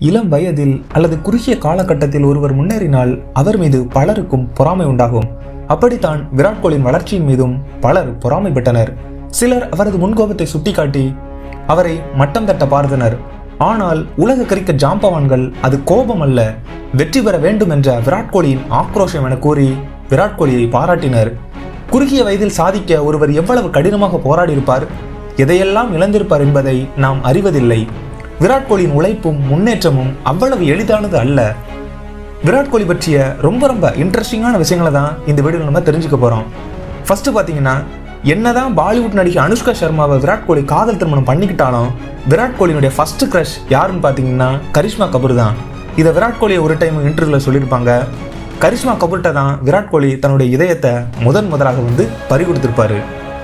இளம் வயதில் அல்லது குறுகிய காலகட்டத்தில் ஒருவர் முன்னேறினால் அவர் மீது பலருக்கும் பொறாமை உண்டாகும் அப்படித்தான் விராட் கோலியின் வளர்ச்சியின் மீதும் பலர் பொறாமைப்பட்டனர் சிலர் அவரது முன்கோபத்தை சுட்டிக்காட்டி அவரை மட்டம் தட்ட பார்த்தனர் ஆனால் உலக கிரிக்கெட் ஜாம்பவான்கள் அது கோபம் அல்ல வெற்றி பெற வேண்டும் என்ற விராட் கோலியின் ஆக்ரோஷம் என கூறி விராட் கோலியை பாராட்டினர் குறுகிய வயதில் சாதிக்க ஒருவர் எவ்வளவு கடினமாக போராடியிருப்பார் எதையெல்லாம் இழந்திருப்பார் என்பதை நாம் அறிவதில்லை விராட் கோலியின் உழைப்பும் முன்னேற்றமும் அவ்வளவு எளிதானது அல்ல விராட் கோலி பற்றிய ரொம்ப ரொம்ப இன்ட்ரெஸ்டிங்கான விஷயங்களை தான் இந்த வீடியோவில் நம்ம தெரிஞ்சுக்க போகிறோம் ஃபர்ஸ்ட் பார்த்தீங்கன்னா என்னதான் பாலிவுட் நடிகை அனுஷ்கா சர்மாவை விராட் கோலி காதல் திருமணம் பண்ணிக்கிட்டாலும் விராட் கோலியினுடைய ஃபர்ஸ்ட் க்ரஷ் யாருன்னு பார்த்தீங்கன்னா கரிஷ்மா கபூர் தான் இதை விராட் கோலி ஒரு டைம் இன்டர்வியூவில் சொல்லியிருப்பாங்க கரிஷ்மா கபூர்கிட்ட தான் விராட் கோலி தன்னுடைய இதயத்தை முதன் முதலாக வந்து பறி கொடுத்திருப்பாரு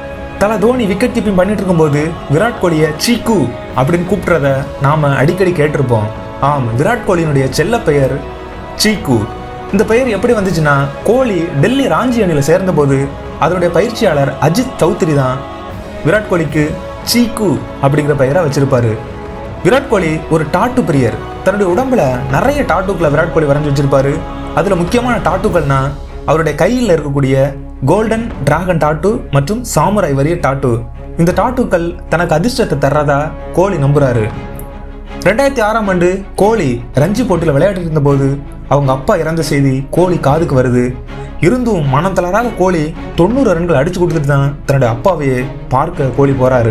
தல தோனி விக்கெட் கீப்பிங் பண்ணிட்டு இருக்கும்போது விராட் கோலியை சீக்கு அப்படின்னு கூப்பிடுறத நாம அடிக்கடி கேட்டிருப்போம் ஆம் விராட் கோலியினுடைய செல்ல பெயர் சீக்கு இந்த பெயர் எப்படி வந்துச்சுன்னா கோலி டெல்லி ராஞ்சி அணியில் சேர்ந்தபோது அதனுடைய பயிற்சியாளர் அஜித் சௌத்ரி தான் விராட் கோலிக்கு சீக்கு அப்படிங்கிற பெயரை வச்சிருப்பாரு விராட் கோலி ஒரு டாட்டு பிரியர் தன்னுடைய உடம்புல நிறைய டாட்டுக்களை விராட் கோலி வரைஞ்சி வச்சிருப்பாரு அதுல முக்கியமான டாட்டுக்கள்னா அவருடைய கையில் இருக்கக்கூடிய கோல்டன் டிராகன் டாட்டு மற்றும் சாமுராய் வரிய டாட்டு இந்த டாட்டுக்கள் தனக்கு அதிர்ஷ்டத்தை தர்றதா கோலி நம்புறாரு ரெண்டாயிரத்தி ஆறாம் ஆண்டு கோலி ரஞ்சி போட்டியில் விளையாடிட்டு இருந்தபோது அவங்க அப்பா இறந்த செய்தி கோலி காதுக்கு வருது இருந்தும் மனம் தளராத கோலி தொண்ணூறு ரன்கள் அடிச்சு கொடுத்துட்டு தான் தன்னுடைய அப்பாவையே பார்க்க கோலி போறாரு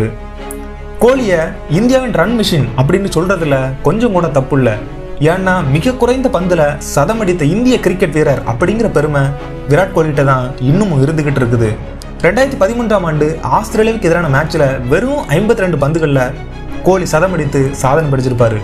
கோலியை இந்தியாவின் ரன் மிஷின் அப்படின்னு சொல்றதுல கொஞ்சம் கூட தப்பு இல்லை ஏன்னா மிக குறைந்த பந்துல சதமடித்த இந்திய கிரிக்கெட் வீரர் அப்படிங்கிற பெருமை விராட் கோலிகிட்ட தான் இன்னமும் இருந்துகிட்டு இருக்குது ரெண்டாயிரத்தி பதிமூன்றாம் ஆண்டு ஆஸ்திரேலியாவுக்கு எதிரான மேட்ச்ல வெறும் ஐம்பத்தி ரெண்டு பந்துகள்ல கோலி சதமடித்து சாதனை படிச்சிருப்பாரு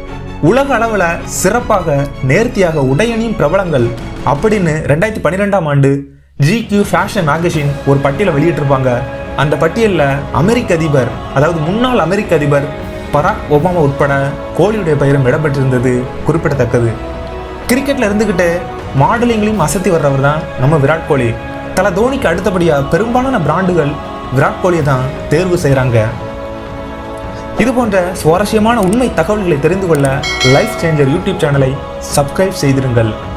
உலக அளவில் சிறப்பாக நேர்த்தியாக உடையணியும் பிரபலங்கள் அப்படின்னு ரெண்டாயிரத்தி பன்னிரெண்டாம் ஆண்டு ஜிக்யூ ஃபேஷன் மேகசின் ஒரு பட்டியலை வெளியிட்டிருப்பாங்க அந்த பட்டியலில் அமெரிக்க அதிபர் அதாவது முன்னாள் அமெரிக்க அதிபர் பராக் ஒபாமா உட்பட கோலியுடைய பெயரும் இடம்பெற்றிருந்தது குறிப்பிடத்தக்கது கிரிக்கெட்ல இருந்துக்கிட்டு மாடலிங்லையும் அசத்தி வர்றவர் தான் நம்ம விராட் கோலி தல தோனிக்கு அடுத்தபடியாக பெரும்பாலான பிராண்டுகள் விராட் கோலியை தான் தேர்வு செய்கிறாங்க இது போன்ற சுவாரஸ்யமான உண்மை தகவல்களை தெரிந்து கொள்ள லைஃப் சேஞ்சர் யூடியூப் சேனலை சப்ஸ்கிரைப் செய்திருங்கள்